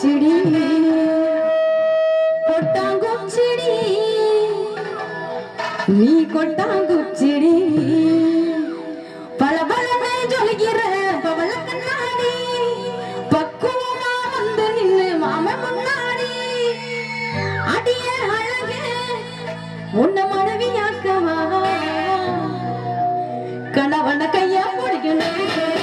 கொட்டாங்குச்சிடி கொட்டாங்குச்சிடி நீ கொட்டாங்குச்சிடி பல பலனை ஜொலிக்கிற பவள கண்ணாடி பக்குவமா வந்து நின்னு மாம முன்னாடி அடிய அழகே உன்னை மனைவியாக்கவா கணவன கைய பிடிக்கணும்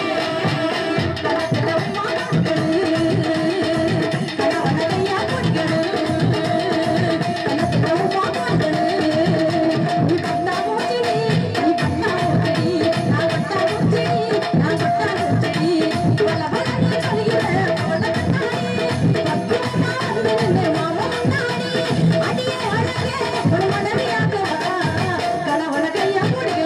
கணவன கையா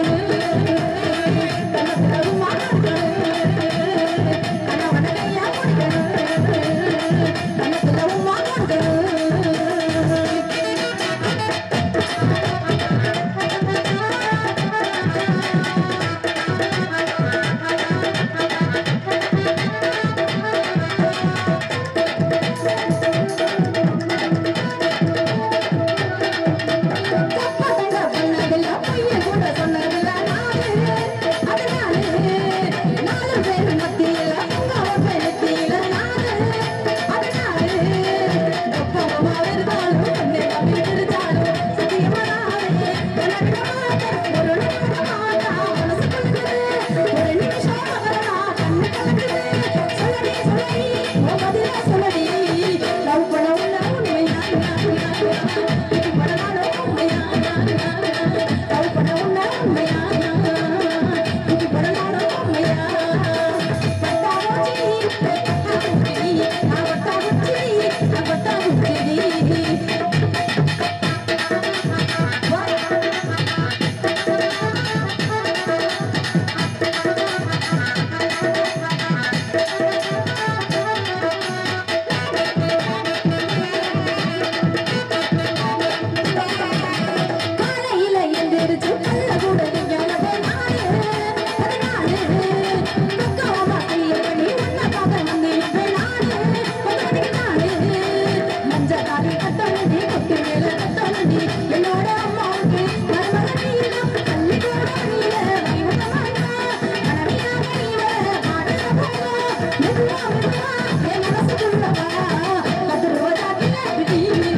காலையில எந்திரிச்சு கல்ல கூட விஞ்ஞானமே நானு அதனால பக்காவமா கைய பண்ணி உன்னை பார்க்க வந்திருப்பேன் நானு உதவி நானு மஞ்ச தாலி கட்டணுண்டி கொத்து மேல கட்டணுண்டி என்னோட அம்மாவுக்கு மருமக நீதான் தள்ளி கூட நீல வைமுகமானா மனைவியா மனைவ பாடுற போதா மெதுவா மெதுவா என் மனசுக்குள்ளவா கதிரோதா கிளப்பிடி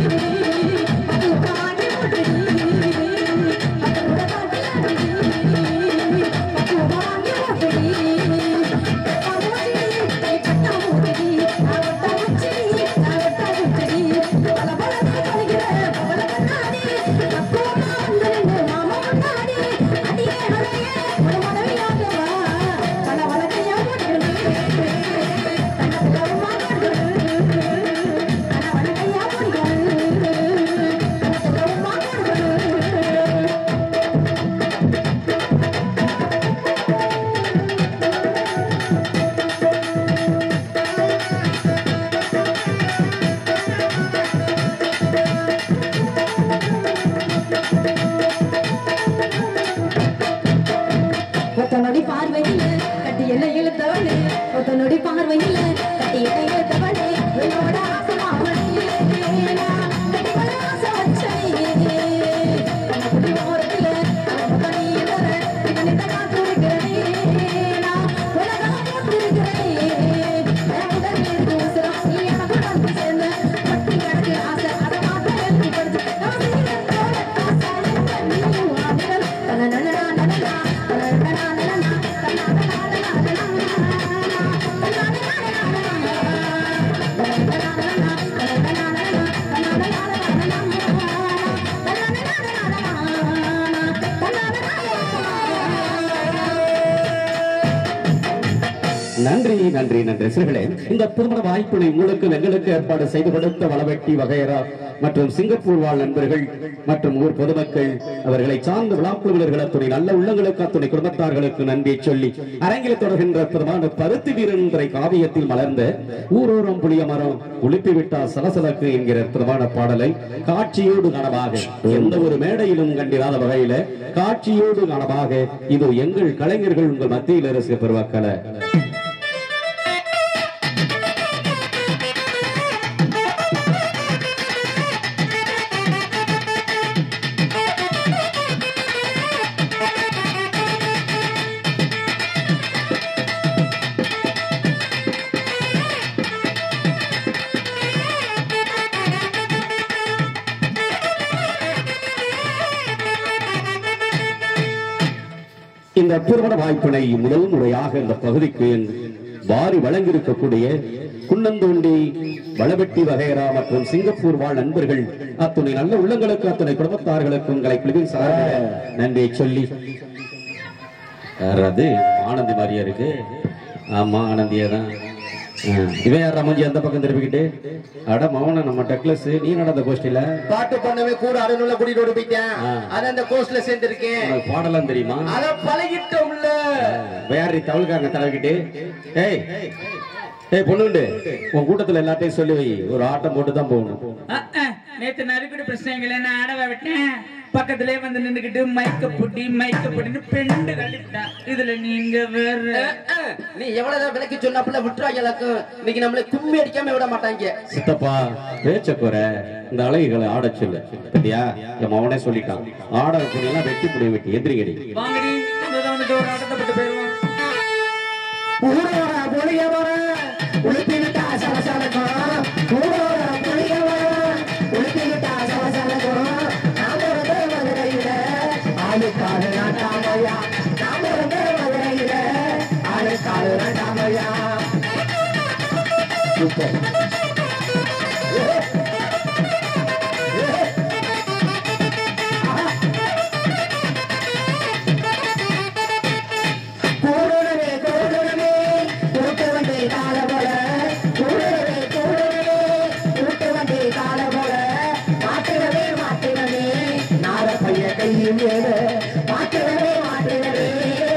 ஒத்தனொடி பார்வையில கட்டி என்ன இழுத்தவனே ஒத்தனொடி பார்வையில கட்டி என்ன இழுத்தவனே என்னோட ஆசை மாமனே கட்டி கொள்ள ஆசை வச்சனே கண்ணக்குடி ஓரத்துல அவன் கனியை தர இவனிட்ட காத்திருக்கிறேன் நான் உலகம் போட்டிருக்கிறேன் என் உடல் மீது உசுரம் நீ எனக்கு வந்து சேர்ந்த பட்டி கிடக்கு ஆசை அதை மாத்த எழுதி படிச்சு நம்ம செய்யறதோட ஆசை என்ன நீயும் ஆடுதல் தனனனனா நனனா தனனனா நனனா நன்றி நன்றி நன்றி சிறுகளே இந்த திருமண வாய்ப்பினை உங்களுக்கு எங்களுக்கு ஏற்பாடு செய்து கொடுத்த வளவெட்டி வகையரா மற்றும் சிங்கப்பூர் வாழ் நண்பர்கள் மற்றும் ஊர் பொதுமக்கள் அவர்களை சார்ந்த விழாக்குழுவினர்கள் அத்துணை நல்ல உள்ளங்களுக்கு அத்துணை குடும்பத்தார்களுக்கு நன்றி சொல்லி அரங்கில் தொடர்கின்ற பிரதமான பருத்தி வீரன்றை காவியத்தில் மலர்ந்த ஊரோரம் புளிய மரம் உளுப்பி விட்டா சலசலக்கு என்கிற பிரதமான பாடலை காட்சியோடு கனவாக எந்த ஒரு மேடையிலும் கண்டிராத வகையில காட்சியோடு கனவாக இது எங்கள் கலைஞர்கள் உங்கள் மத்தியில் அரசு பெருமக்களை இந்த திருமண வாய்ப்பினை முதல் முறையாக இந்த பகுதிக்கு வாரி வழங்கியிருக்கக்கூடிய குன்னந்தோண்டி வளவெட்டி வகைரா மற்றும் சிங்கப்பூர் வாழ் நண்பர்கள் அத்துணை நல்ல உள்ளங்களுக்கு அத்துணை குடும்பத்தார்களுக்கும் உங்களை குழுவின் சார்பில் நன்றியை சொல்லி யார் அது ஆனந்தி மாதிரியா இருக்கு ஆமா ஆனந்தியா தான் இவன் யார் ரமஞ்சி அந்த பக்கம் திருப்பிக்கிட்டு அட மவன நம்ம டக்லஸ் நீ நடந்த கோஷ்டில பாட்டு பண்ணவே கூட அருணுல கூட்டிட்டு ஓடி போயிட்டேன் ஆ. அது அந்த கோர்ஸ்ல சேர்ந்திருக்கேன் உனக்கு பாடலாம் தெரியுமா அத பழகிட்டோம்ல வேற தவளுக்காரங்க தலைக்கிட்டு ஏய் ஏய் பொண்ணுண்டு உன் கூட்டத்துல எல்லாத்தையும் சொல்லி வை ஒரு ஆட்டம் போட்டு தான் போகணும் அஹ், அஹ், நேத்து நறுக்கிட்டு பிரச்சனைகளை நான் ஆடவ விட்டேன் பக்கத்திலே வந்து நின்னுக்கிட்டு மைக்க புட்டி மைக்க புட்டின்னு பெண்டு கழிட்டான் இதுல நீங்க வேற அஹ், நீ எவ்வளவுதான் விலைக்கு சொன்னாப்புல விட்டுறாங்க எல்லாக்கும் இன்னைக்கு நம்மள கும்மி அடிக்காம விட மாட்டாங்க சித்தப்பா பேச்ச குறை இந்த அழகுகளை ஆடச் சொல்லு பத்தியா என் மவனே சொல்லிட்டான் ஆட புடியெல்லாம் வெட்டி புடி வெட்டி எந்திரிங்கடி வாங்கடி இதோ வந்துட்டு ஒரு ஆட்டத்தை போட்டு போயிருவோம் ஊரோட புளியவர உளுப்பிவிட்டா சலசலக்கும் ஊரோட புளியவர உளுப்பிவிட்டா சலசலக்கும் நாம வந்து மதுரையில ஆளுக்காடு நாட்டாமையா நாம வந்து மதுரையில ஆளுக்காடு நாட்டாமையா சூப்பர் கூடுறவே கூடுறவே கூட்டு வண்டி கால போல கூடுறவே கூடுறவே கூட்டு வண்டி கால போல மாட்டிடவே மாட்டிடவே நார பைய கையும் வேறு மாட்டிடவே மாட்டிடவே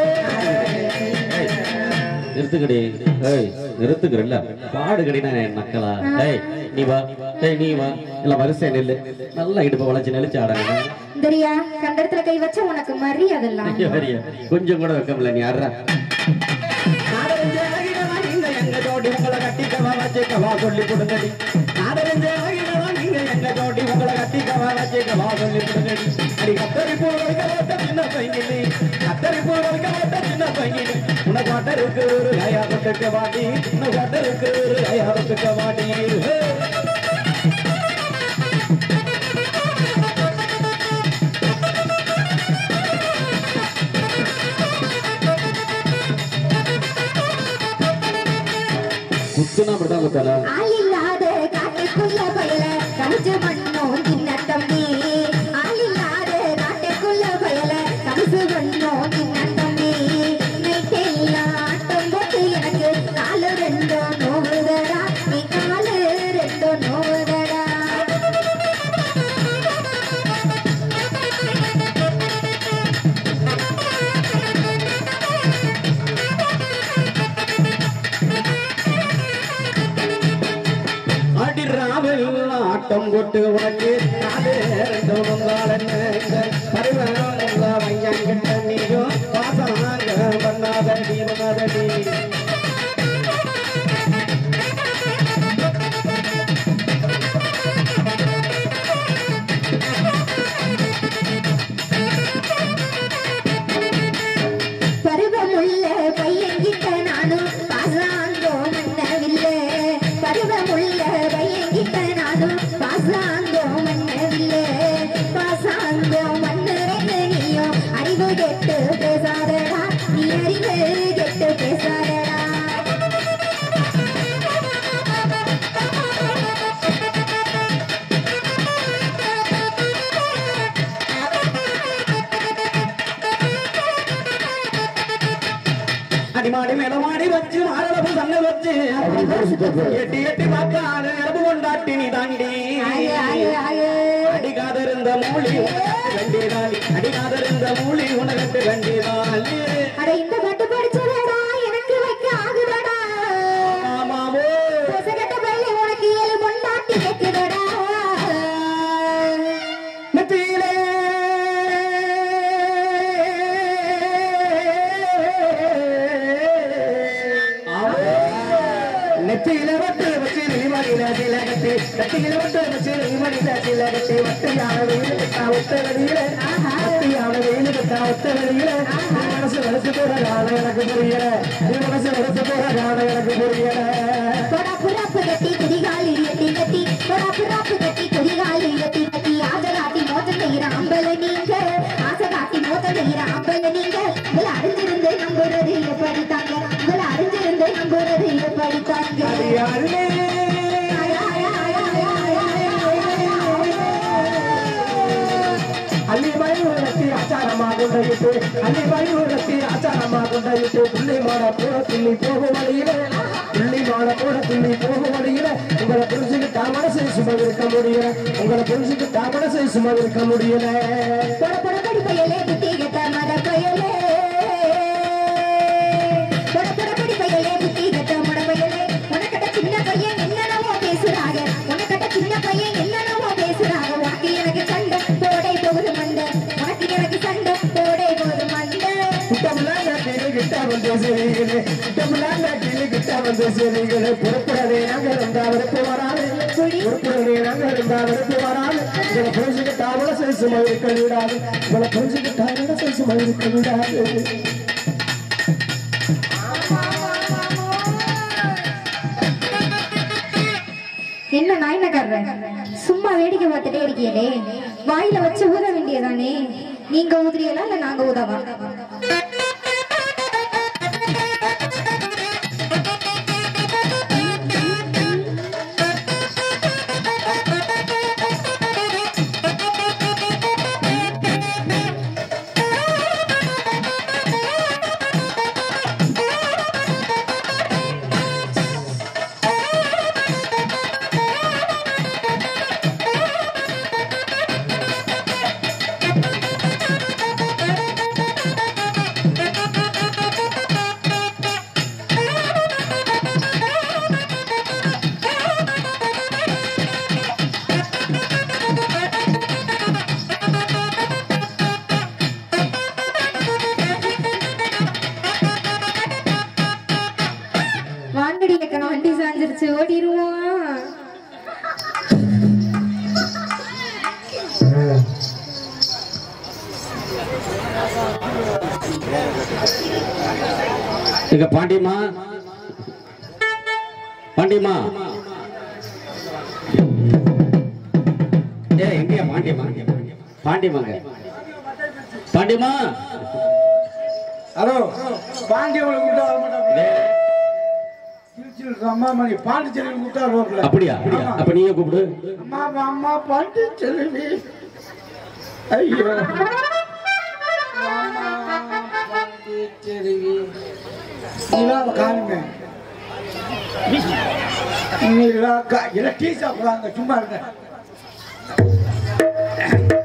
நிறுத்துக்கடி ஏய் நிறுத்துக்கிறல்ல பாடுகடினா என் மக்களா ஏய் நீ வா ஏய் நீ வா இல்ல வரிசை நெல்லு நல்லா இடுப்ப வளைச்சு நெளிச்சு ஆடாங்க தெரியா கண்டத்துல கை வச்ச உனக்கு மரியாதெல்லாம் ஐயா, வரியா. கொஞ்சம் கூட வைக்கல நீ ஆடுறா நாடறிஞ்ச அழகிடவா நீங்க எங்க ஜோடி உங்களை கட்டிக்கவா வச்சுக்கவா சொல்லி கொடுங்கடி நாடறிஞ்ச அழகிடவா நீங்க எங்க ஜோடி உங்களை கட்டிக்கவா வச்சுக்கவா சொல்லி கொடுங்கடி அடி கத்தரி பூ வைக்க போட்ட சின்ன பையனி கத்தரி பூ வைக்க போட்ட சின்ன பையனி உனக்கு வாட்டருக்கு ஒரு கயா கொட்டுக்க வாடி உனக்கு வாட்டருக்கு ஒரு கயா கொட்டுக்க வாடி ஹே. குத்துனா அப்படிதான் குத்தானா ஆள் இல்லாத காட்டுக்குள்ள பயல கமிச்சு பண்ணோம் சின்ன தம்பி ஆள் இல்லாத காட்டுக்குள்ள பயல கமிச்சு பண்ணோம் சின்ன தம்பி நைட்டெல்லாம் ஆட்டம் போட்டு எனக்கு காலு ரெண்டும் நோவுதடா நீ காலு ரெண்டும் நோவுதடா அடிராவில் ஆட்டம் போட்டு உனக்கு நாடு ரெண்டு வந்தாளன்னு இந்த பருவம் வையங்கிட்ட நீயும் பாசமாக பண்ணாதடி பண்ணாதடி பருவமுள்ள பையன்கிட்ட நானும் பாசாந்தோ மன்னவில்லை பருவமுள்ள பையன்கிட்ட நானும் பாசாந்தோ மன்னவில்லை பாசாந்தோ மன்னுறேன்னு நீயும் அறிவு கெட்டு பேசாதடா நீ அறிவு கெட்டு பேசாதடா அடிமாடி மேலமாடி வச்சு மாரளவு சங்க வச்சு எட்டி எட்டி பார்க்காத இரவு கொண்டாட்டி நீ தாண்டி ஆயே, ஆயே, ஆயே. அடிக்காதிருந்த மூலி கண்டிதாளி அடிக்காதிருந்த மூலி உனக்கு கண்டிதாளி அட இந்த பாட்டு படிச்சதடா எனக்கு வைக்க ஆகுதடா ஆமாவோ பொசகட்ட பள்ளி உனக்கு ஏழு பொண்டாட்டி கேக்குதடா நெத்தியிலே நெத்தியில வட்டு வச்சு நீமடியில சில கட்டி நெத்தியில வட்டு வச்சு நீமடியில சில கட்டி வட்டியான வெயில் கட்டா ஒத்த வெளியில வட்டியான வெயில் கட்டா ஒத்த வெளியில நீ மனசு வளர்த்து போற காலம் எனக்கு புரியல நீ மனசு வளர்த்து போற காலம் எனக்கு புரியல கொடா புறாப்பு கட்டி குதிகாலி எட்டி கட்டி கொடா புறாப்பு கட்டி குதிகாலி எட்டி கட்டி ஆசை காட்டி மோத்த செய்கிற அம்பல நீங்க ஆசை காட்டி மோத்த செய்கிற அம்பல நீங்க இதுல அருந்த அள்ளி அள்ளி மயூரத்தி ஆச்சாரமா கொண்டையிட்டு அள்ளி மயூரத்தி ஆச்சாரமா கொண்டையிட்டு புள்ளி மாட போட துள்ளி போகும் வழியில புள்ளி மாட போட துள்ளி போகும் வழியில உங்களை புரிஞ்சுக்கு தாமரசை சும இருக்க முடியல உங்களை புரிஞ்சுக்கு தாமரசை சும இருக்க முடியல பொட பொட படி பயலே புத்தி கெட்ட மட பயலே பொட பொட படி பயலே புத்தி கெட்ட மட பயலே உனக்கிட்ட சின்ன பையன் என்னென்னவோ பேசுறாங்க உனக்கிட்ட சின்ன பையன் என்னென்னவோ பேசுறாங்க உனக்கு எனக்கு சண்டை போடை போகுது மண்டை உனக்கு எனக்கு சண்டை போடை போகுது மண்டை குட்டமில்லாத கிளி கிட்ட வந்து சரிகளே குட்டமில்லாத கிளி கிட்ட வந்து சரிகளே பொறுப்புடனே நாங்க இருந்தா வெறுப்பு வராது பொறுப்புடனே நாங்க இருந்தா வெறுப்பு வராது உங்களை புரிஞ்சுக்கு தாமரசை சும இருக்க விடாது உங்களை புரிஞ்சுக்கு தாமரசை சும இருக்க விடாது என்ன நாயனக்காரர் சும்மா வேடிக்கை பார்த்துட்டே இருக்கீங்களே வாயில வச்சு ஊத வேண்டியதானே நீங்க ஊதுறீங்களா இல்ல நாங்க ஊதவா வாங்கடி அக்கா வண்டி சாஞ்சிருச்சு ஓடிடுவோம் எங்க பாண்டியம்மா பாண்டியம்மா ஏ எங்கயா பாண்டியம்மா பாண்டியம்மாங்க பாண்டியம்மா ஹலோ பாண்டியவளை கூட்டா வர மாட்டாங்க அம்மா மணி பாண்டிச்சேரி கூட்டா ரோட்ல அப்படியா அப்படியா அப்ப நீயே கூப்பிடு அம்மா அம்மா பாண்டிச்சேரி ஐயோ அம்மா, பாண்டிச்சேரி நிலாவை காணுமே நிலா கா இல்லை டீ சாப்பிட்றாங்க சும்மா இருங்க